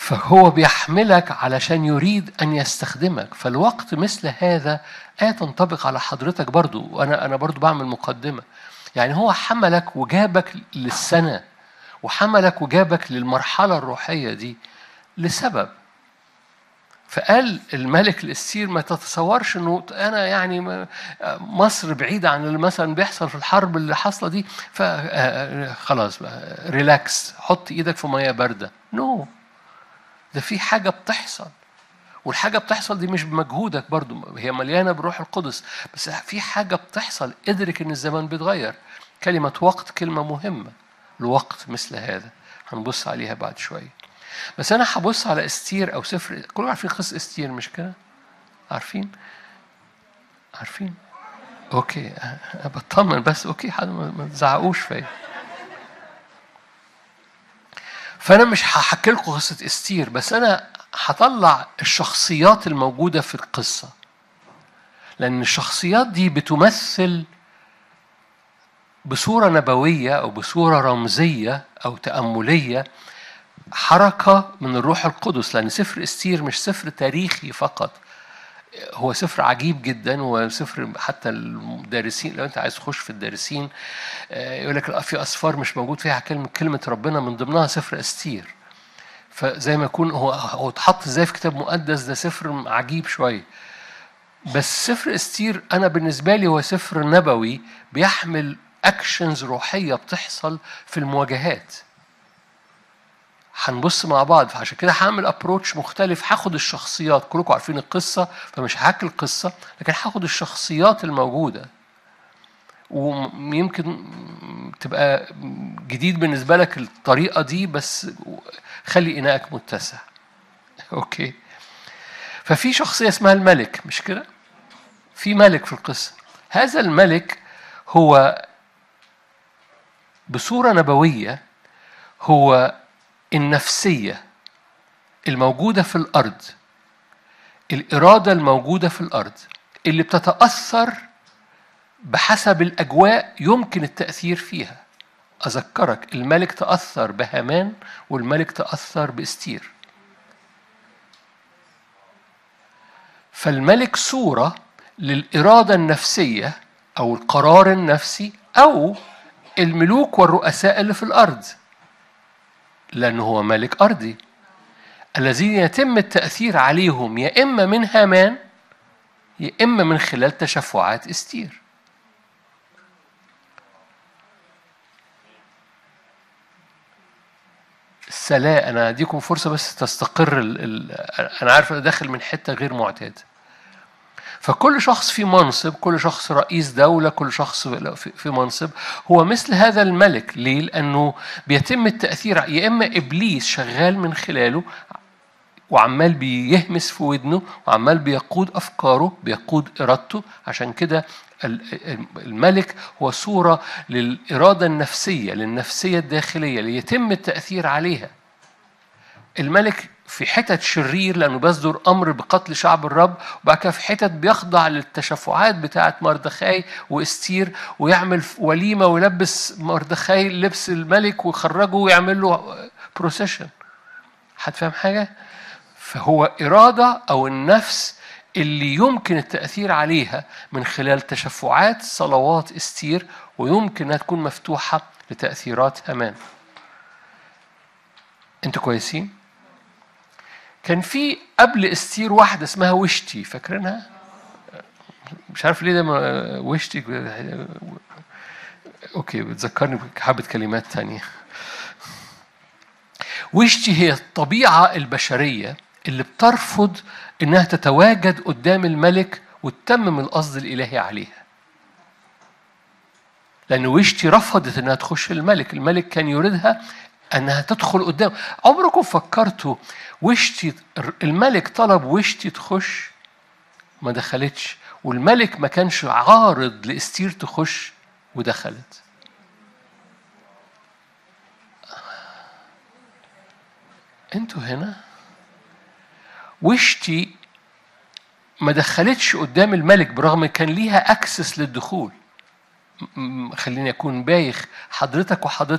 فهو بيحملك علشان يريد أن يستخدمك فالوقت مثل هذا آية تنطبق على حضرتك برضو وأنا أنا برضو بعمل مقدمة يعني هو حملك وجابك للسنة وحملك وجابك للمرحلة الروحية دي لسبب فقال الملك للسير ما تتصورش انه انا يعني مصر بعيده عن اللي مثلا بيحصل في الحرب اللي حاصله دي فخلاص ريلاكس حط ايدك في ميه بارده نو no. ده في حاجه بتحصل والحاجه بتحصل دي مش بمجهودك برضو هي مليانه بروح القدس بس في حاجه بتحصل ادرك ان الزمان بيتغير كلمه وقت كلمه مهمه الوقت مثل هذا هنبص عليها بعد شويه بس انا هبص على استير او سفر كلكم عارفين قصه استير مش كده عارفين عارفين اوكي أنا بطمن بس اوكي حد ما تزعقوش فيا فانا مش هحكي لكم قصه استير بس انا هطلع الشخصيات الموجوده في القصه لان الشخصيات دي بتمثل بصوره نبويه او بصوره رمزيه او تامليه حركة من الروح القدس لأن سفر استير مش سفر تاريخي فقط هو سفر عجيب جدا وسفر حتى الدارسين لو انت عايز تخش في الدارسين يقول لك في اسفار مش موجود فيها كلمه كلمه ربنا من ضمنها سفر استير فزي ما يكون هو هو اتحط ازاي في كتاب مقدس ده سفر عجيب شويه بس سفر استير انا بالنسبه لي هو سفر نبوي بيحمل اكشنز روحيه بتحصل في المواجهات هنبص مع بعض فعشان كده هعمل ابروتش مختلف هاخد الشخصيات كلكم عارفين القصه فمش هحكي القصه لكن هاخد الشخصيات الموجوده ويمكن تبقى جديد بالنسبه لك الطريقه دي بس خلي اناءك متسع اوكي ففي شخصيه اسمها الملك مش كده في ملك في القصه هذا الملك هو بصوره نبويه هو النفسية الموجودة في الأرض الإرادة الموجودة في الأرض اللي بتتأثر بحسب الأجواء يمكن التأثير فيها أذكرك الملك تأثر بهامان والملك تأثر باستير فالملك صورة للإرادة النفسية أو القرار النفسي أو الملوك والرؤساء اللي في الأرض لأنه هو ملك أرضي الذين يتم التأثير عليهم يا إما من هامان يا إما من خلال تشفعات استير السلاء أنا أديكم فرصة بس تستقر ال ال أنا عارف أنا داخل من حتة غير معتادة فكل شخص في منصب كل شخص رئيس دولة كل شخص في منصب هو مثل هذا الملك ليه؟ لأنه بيتم التأثير يا إما إبليس شغال من خلاله وعمال بيهمس في ودنه وعمال بيقود أفكاره بيقود إرادته عشان كده الملك هو صورة للإرادة النفسية للنفسية الداخلية ليتم التأثير عليها الملك في حتت شرير لانه بيصدر امر بقتل شعب الرب وبعد كده في حتت بيخضع للتشفعات بتاعه مردخاي واستير ويعمل وليمه ويلبس مردخاي لبس الملك ويخرجه ويعمل له بروسيشن حد فاهم حاجه؟ فهو اراده او النفس اللي يمكن التاثير عليها من خلال تشفعات صلوات استير ويمكن انها تكون مفتوحه لتاثيرات هامان. انتوا كويسين؟ كان في قبل استير واحدة اسمها وشتي فاكرينها؟ مش عارف ليه ده وشتي اوكي بتذكرني بحبة كلمات تانية وشتي هي الطبيعة البشرية اللي بترفض انها تتواجد قدام الملك وتتمم القصد الالهي عليها لأن وشتي رفضت انها تخش الملك، الملك كان يريدها انها تدخل قدام عمركم فكرتوا وشتي الملك طلب وشتي تخش ما دخلتش والملك ما كانش عارض لاستير تخش ودخلت انتوا هنا وشتي ما دخلتش قدام الملك برغم ان كان ليها اكسس للدخول خليني اكون بايخ حضرتك وحضرتك